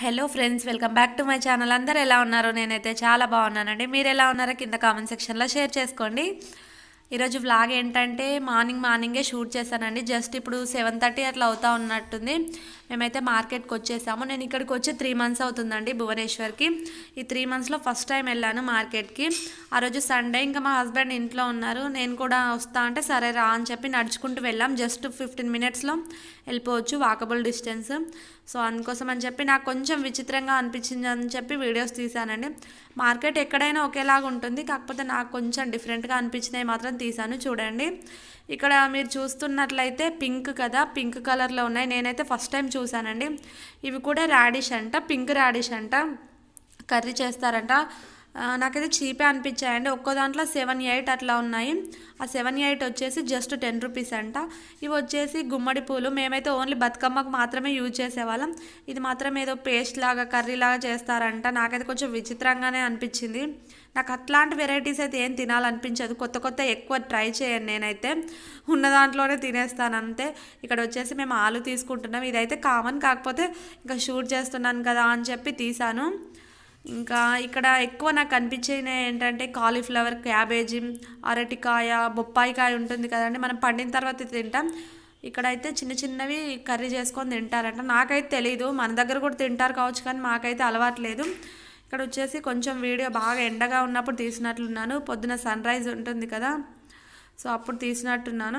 hello friends welcome back to my channel అందరు ఎలా ఉన్నారు నేనైతే చాలా బాగున్నానండి మీరు ఎలా ఉన్నారో కింద కామెంట్ సెక్షన్లో షేర్ చేసుకోండి ఈరోజు వ్లాగ్ ఏంటంటే మార్నింగ్ మార్నింగే షూట్ చేశానండి జస్ట్ ఇప్పుడు సెవెన్ థర్టీ అట్లా అవుతా ఉన్నట్టుంది మేమైతే మార్కెట్కి వచ్చేసాము నేను ఇక్కడికి వచ్చి త్రీ మంత్స్ అవుతుందండి భువనేశ్వర్కి ఈ త్రీ మంత్స్లో ఫస్ట్ టైం వెళ్ళాను మార్కెట్కి ఆ రోజు సండే ఇంకా మా హస్బెండ్ ఇంట్లో ఉన్నారు నేను కూడా వస్తా అంటే సరే రా అని చెప్పి నడుచుకుంటూ వెళ్ళాం జస్ట్ ఫిఫ్టీన్ మినిట్స్లో వెళ్ళిపోవచ్చు వాకబుల్ డిస్టెన్స్ సో అందుకోసం అని చెప్పి నాకు కొంచెం విచిత్రంగా అనిపించింది అని చెప్పి వీడియోస్ తీశానండి మార్కెట్ ఎక్కడైనా ఒకేలాగా ఉంటుంది కాకపోతే నాకు కొంచెం డిఫరెంట్గా అనిపించినవి మాత్రం తీశాను చూడండి ఇక్కడ మీరు చూస్తున్నట్లయితే పింక్ కదా పింక్ కలర్లో ఉన్నాయి నేనైతే ఫస్ట్ టైం చూశానండి ఇవి కూడా రాడిష్ అంట పింక్ రాడిష్ అంట కర్రీ చేస్తారంట ఆ, నాకైతే చీపే అనిపించాయండి ఒక్కో దాంట్లో సెవెన్ ఎయిట్ అట్లా ఉన్నాయి ఆ సెవెన్ ఎయిట్ వచ్చేసి జస్ట్ టెన్ రూపీస్ అంట ఇవి వచ్చేసి గుమ్మడి పూలు మేమైతే ఓన్లీ బతుకమ్మకు మాత్రమే యూజ్ చేసేవాళ్ళం ఇది మాత్రం ఏదో పేస్ట్ లాగా కర్రీ లాగా చేస్తారంట నాకైతే కొంచెం విచిత్రంగానే అనిపించింది నాకు అట్లాంటి వెరైటీస్ అయితే ఏం తినాలనిపించదు కొత్త కొత్త ఎక్కువ ట్రై చేయను నేనైతే ఉన్న దాంట్లోనే తినేస్తాను అంతే ఇక్కడ వచ్చేసి మేము ఆలు తీసుకుంటున్నాం ఇదైతే కామన్ కాకపోతే ఇంకా షూట్ చేస్తున్నాను కదా అని చెప్పి తీసాను ఇంకా ఇక్కడ ఎక్కువ నాకు కనిపించేది ఏంటంటే కాలీఫ్లవర్ క్యాబేజీ అరటికాయ బొప్పాయికాయ ఉంటుంది కదండి మనం పండిన తర్వాత తింటాం ఇక్కడైతే చిన్న చిన్నవి కర్రీ చేసుకొని తింటారంట నాకైతే తెలీదు మన దగ్గర కూడా తింటారు కావచ్చు కానీ మాకైతే అలవాట్లేదు ఇక్కడ వచ్చేసి కొంచెం వీడియో బాగా ఎండగా ఉన్నప్పుడు తీసినట్లున్నాను పొద్దున సన్ రైజ్ ఉంటుంది కదా సో అప్పుడు తీసినట్టున్నాను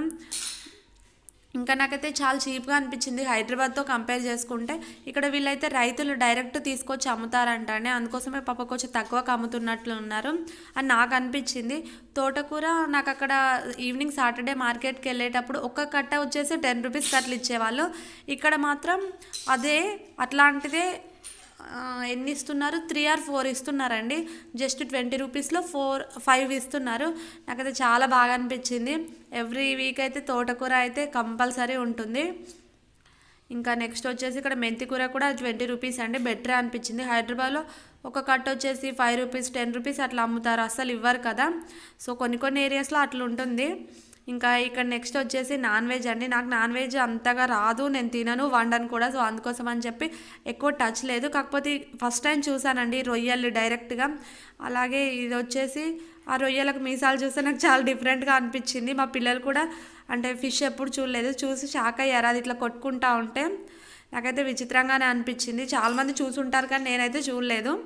ఇంకా నాకైతే చాలా చీప్గా అనిపించింది హైదరాబాద్తో కంపేర్ చేసుకుంటే ఇక్కడ వీళ్ళైతే రైతులు డైరెక్ట్ తీసుకొచ్చి అమ్ముతారంట అండి అందుకోసమే పాప కొంచెం తక్కువకు అమ్ముతున్నట్లు ఉన్నారు అని నాకు అనిపించింది తోటకూర నాకు అక్కడ ఈవినింగ్ సాటర్డే మార్కెట్కి వెళ్ళేటప్పుడు ఒక్క కట్ట వచ్చేసి టెన్ రూపీస్ కట్టలు ఇచ్చేవాళ్ళు ఇక్కడ మాత్రం అదే అట్లాంటిదే ఆ, ఎన్ని ఇస్తున్నారు త్రీ ఆర్ ఫోర్ ఇస్తున్నారండి జస్ట్ ట్వంటీ రూపీస్లో ఫోర్ ఫైవ్ ఇస్తున్నారు నాకైతే చాలా బాగా అనిపించింది ఎవ్రీ వీక్ అయితే తోటకూర అయితే కంపల్సరీ ఉంటుంది ఇంకా నెక్స్ట్ వచ్చేసి ఇక్కడ మెంతి కూర కూడా ట్వంటీ రూపీస్ అండి బెటర్ అనిపించింది హైదరాబాద్లో ఒక కట్ వచ్చేసి ఫైవ్ రూపీస్ టెన్ రూపీస్ అట్లా అమ్ముతారు అస్సలు ఇవ్వరు కదా సో కొన్ని కొన్ని ఏరియాస్లో అట్లా ఉంటుంది ఇంకా ఇక్కడ నెక్స్ట్ వచ్చేసి నాన్ వెజ్ అండి నాకు నాన్ వెజ్ అంతగా రాదు నేను తినను వండను కూడా సో అందుకోసం అని చెప్పి ఎక్కువ టచ్ లేదు కాకపోతే ఫస్ట్ టైం చూసానండి రొయ్యలు డైరెక్ట్గా అలాగే ఇది వచ్చేసి ఆ రొయ్యలకు మీసాలు చూస్తే నాకు చాలా డిఫరెంట్గా అనిపించింది మా పిల్లలు కూడా అంటే ఫిష్ ఎప్పుడు చూడలేదు చూసి షాక్ అయ్యారు అది ఇట్లా కొట్టుకుంటా ఉంటే నాకైతే విచిత్రంగానే అనిపించింది చాలామంది చూసుంటారు కానీ నేనైతే చూడలేదు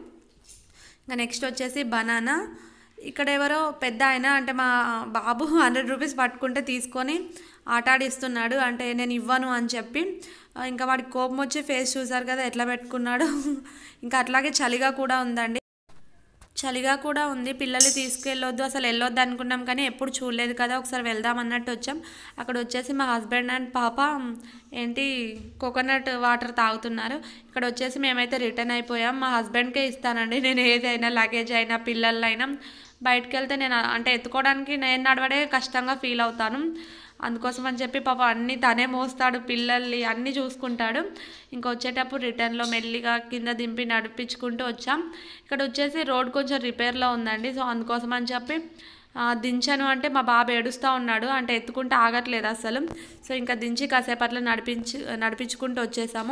ఇంకా నెక్స్ట్ వచ్చేసి బనానా ఇక్కడ ఎవరో పెద్ద ఆయన అంటే మా బాబు హండ్రెడ్ రూపీస్ పట్టుకుంటే తీసుకొని ఆటాడిస్తున్నాడు అంటే నేను ఇవ్వను అని చెప్పి ఆ, ఇంకా వాడికి కోపం వచ్చి ఫేస్ చూసారు కదా ఎట్లా పెట్టుకున్నాడు ఇంకా అట్లాగే చలిగా కూడా ఉందండి చలిగా కూడా ఉంది పిల్లల్ని తీసుకెళ్ళొద్దు అసలు వెళ్ళొద్దు అనుకున్నాం కానీ ఎప్పుడు చూడలేదు కదా ఒకసారి వెళ్దాం అన్నట్టు వచ్చాం అక్కడ వచ్చేసి మా హస్బెండ్ అండ్ పాప ఏంటి కోకోనట్ వాటర్ తాగుతున్నారు ఇక్కడ వచ్చేసి మేమైతే రిటర్న్ అయిపోయాం మా హస్బెండ్కే ఇస్తానండి నేను ఏదైనా లగేజ్ అయినా పిల్లలైనా బయటకు వెళ్తే నేను అంటే ఎత్తుకోవడానికి నేను నడవడే కష్టంగా ఫీల్ అవుతాను అందుకోసం అని చెప్పి పాప అన్నీ తనే మోస్తాడు పిల్లల్ని అన్నీ చూసుకుంటాడు ఇంకా వచ్చేటప్పుడు రిటర్న్లో మెల్లిగా కింద దింపి నడిపించుకుంటూ వచ్చాం ఇక్కడ వచ్చేసి రోడ్ కొంచెం రిపేర్లో ఉందండి సో అందుకోసం అని చెప్పి ఆ, దించను అంటే మా బాబు ఏడుస్తూ ఉన్నాడు అంటే ఎత్తుకుంటే ఆగట్లేదు అసలు సో ఇంకా దించి కాసేపట్లో నడిపించి నడిపించుకుంటూ వచ్చేసాము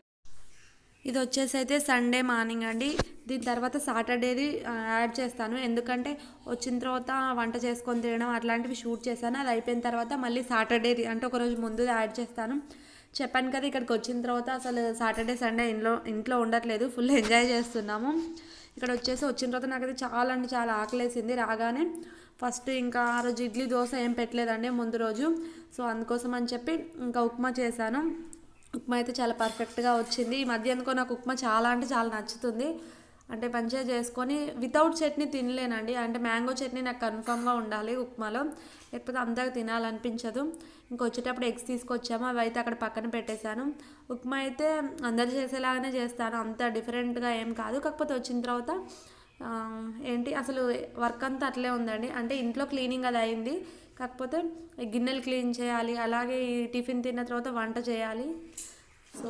ఇది వచ్చేసి అయితే సండే మార్నింగ్ అండి దీని తర్వాత సాటర్డేది ఆ, యాడ్ చేస్తాను ఎందుకంటే వచ్చిన తర్వాత వంట చేసుకొని తినడం అట్లాంటివి షూట్ చేశాను అది అయిపోయిన తర్వాత మళ్ళీ సాటర్డేది అంటే ఒక రోజు ముందు యాడ్ చేస్తాను చెప్పాను కదా ఇక్కడికి వచ్చిన తర్వాత అసలు సాటర్డే సండే ఇంట్లో ఇంట్లో ఉండట్లేదు ఫుల్ ఎంజాయ్ చేస్తున్నాము ఇక్కడ వచ్చేసి వచ్చిన తర్వాత నాకైతే చాలా అంటే చాలా ఆకలేసింది రాగానే ఫస్ట్ ఇంకా ఆ రోజు ఇడ్లీ దోశ ఏం పెట్టలేదండి ముందు రోజు సో అందుకోసం అని చెప్పి ఇంకా ఉప్మా చేశాను ఉప్మా అయితే చాలా పర్ఫెక్ట్గా వచ్చింది ఈ మధ్య ఎందుకో నాకు ఉప్మా చాలా అంటే చాలా నచ్చుతుంది అంటే మంచిగా చేసుకొని వితౌట్ చట్నీ తినలేనండి అంటే మ్యాంగో చట్నీ నాకు కన్ఫామ్గా ఉండాలి ఉప్మాలో లేకపోతే అంతగా తినాలనిపించదు ఇంకా వచ్చేటప్పుడు ఎగ్స్ తీసుకొచ్చాము అవి అయితే అక్కడ పక్కన పెట్టేశాను ఉప్మా అయితే అందరు చేసేలాగానే చేస్తాను అంత డిఫరెంట్గా ఏం కాదు కాకపోతే వచ్చిన తర్వాత ఆ, ఏంటి అసలు వర్క్ అంతా అట్లే ఉందండి అంటే ఇంట్లో క్లీనింగ్ అది అయింది కాకపోతే ఈ గిన్నెలు క్లీన్ చేయాలి అలాగే ఈ టిఫిన్ తిన్న తర్వాత వంట చేయాలి సో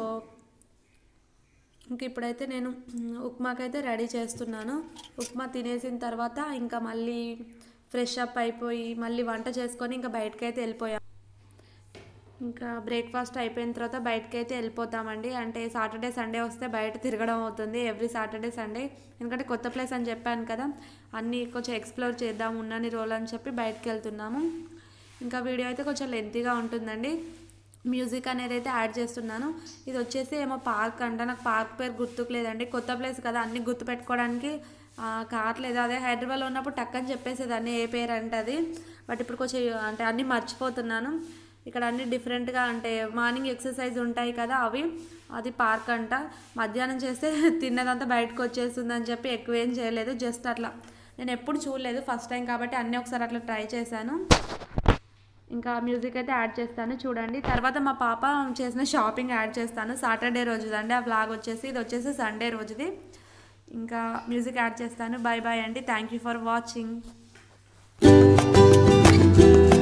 ఇంక ఇప్పుడైతే నేను మ్, ఉప్మాకైతే రెడీ చేస్తున్నాను ఉప్మా తినేసిన తర్వాత ఇంకా మళ్ళీ ఫ్రెష్ అప్ అయిపోయి మళ్ళీ వంట చేసుకొని ఇంకా బయటకైతే వెళ్ళిపోయాం ఇంకా బ్రేక్ఫాస్ట్ అయిపోయిన తర్వాత బయటకి అయితే వెళ్ళిపోతామండి అంటే సాటర్డే సండే వస్తే బయట తిరగడం అవుతుంది ఎవ్రీ సాటర్డే సండే ఎందుకంటే కొత్త ప్లేస్ అని చెప్పాను కదా అన్నీ కొంచెం ఎక్స్ప్లోర్ చేద్దాం ఉన్నన్ని రోజులు అని చెప్పి బయటకు వెళ్తున్నాము ఇంకా వీడియో అయితే కొంచెం లెంతీగా ఉంటుందండి మ్యూజిక్ అనేది అయితే యాడ్ చేస్తున్నాను ఇది వచ్చేసి ఏమో పార్క్ అంట నాకు పార్క్ పేరు గుర్తుకు లేదండి కొత్త ప్లేస్ కదా అన్ని గుర్తు పెట్టుకోవడానికి కావట్లేదు అదే హైదరాబాద్లో ఉన్నప్పుడు టక్కని చెప్పేసేదాన్ని ఏ పేరు అంటే అది బట్ ఇప్పుడు కొంచెం అంటే అన్నీ మర్చిపోతున్నాను ఇక్కడ అన్ని డిఫరెంట్గా అంటే మార్నింగ్ ఎక్సర్సైజ్ ఉంటాయి కదా అవి అది పార్క్ అంట మధ్యాహ్నం చేస్తే తిన్నదంతా బయటకు వచ్చేస్తుందని చెప్పి ఎక్కువ ఏం చేయలేదు జస్ట్ అట్లా నేను ఎప్పుడు చూడలేదు ఫస్ట్ టైం కాబట్టి అన్నీ ఒకసారి అట్లా ట్రై చేశాను ఇంకా మ్యూజిక్ అయితే యాడ్ చేస్తాను చూడండి తర్వాత మా పాప చేసిన షాపింగ్ యాడ్ చేస్తాను సాటర్డే రోజుదండి ఆ బ్లాగ్ వచ్చేసి ఇది వచ్చేసి సండే రోజుది ఇంకా మ్యూజిక్ యాడ్ చేస్తాను బాయ్ బాయ్ అండి థ్యాంక్ యూ ఫర్ వాచింగ్